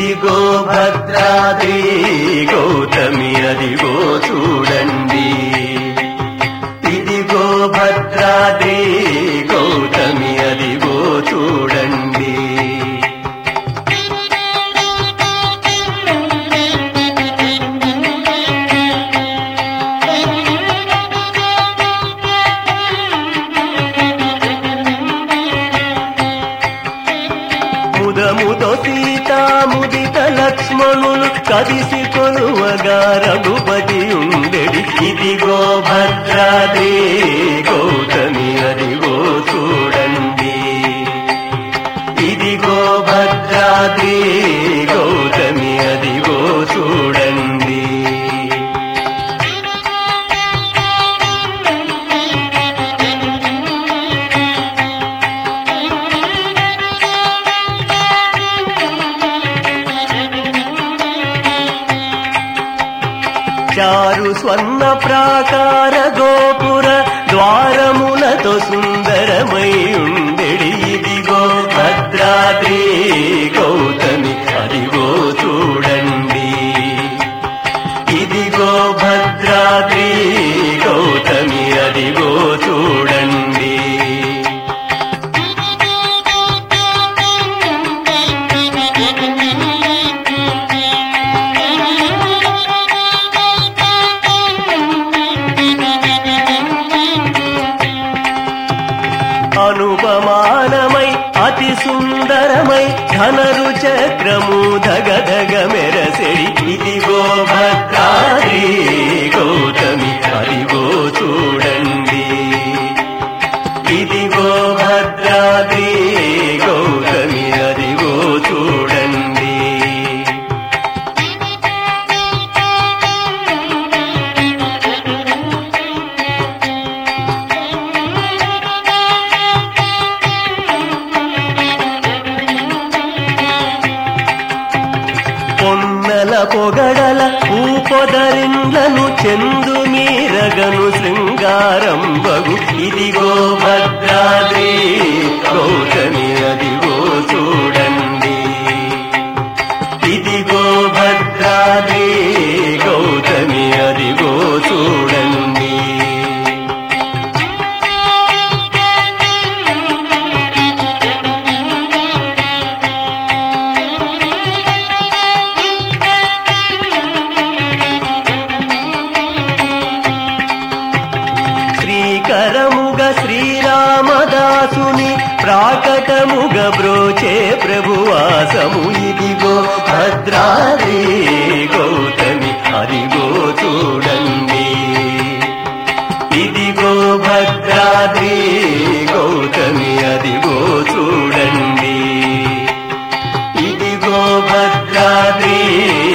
ఇదిగో భద్రాద్రి గౌతమి అదిగో చూడండి ఇదిగో భద్రాద్రి గౌతమి అదిగో చూడండి ముదముతో సీతాముదిత లక్ష్మణులు కదిసి కొలువగా రఘుపతి ఉండెడి ఇదిగో భద్రాద్రి గౌతమి అదిగో చూడండి ఇదిగో భద్రాద్రి గౌతమి అదిగో చూడండి చారు స్వర్ణ ప్రాకార గోపుర ద్వారములతో సుందరమై ఉండెడి ఇదిగో భద్రాద్రి గౌతమి అదిగో చూడండి ఇదిగో భద్రాద్రి గౌతమి అదిగో చూడండి అనుపమానమై అతి సుందరమై ధనరు చక్రము ధగధగ మెరసెడి ఇదిగో భద్రాద్రి గౌతమి అదిగో చూడండి ఇదిగో భద్రాద్రి గౌతమి అదిగో చూడండి పొన్నల పొగడల ఊపొదరిండ్లను చెందు మీరగను శృంగారం బగు ఇదిగో భద్రాద్రి గౌతమి అదిగో చూడండి ఇదిగో భద్రాద్రి గౌతమి అదిగో చూడండి శ్రీకరముగ శ్రీరామదాసుని ప్రాకటముగ బ్రోచే ప్రభువాసము ఇదిగో భద్రాద్రి గౌతమి అదిగో చూడండి ఇదిగో భద్రాద్రి గౌతమి అదిగో చూడండి ఇదిగో భద్రాద్రి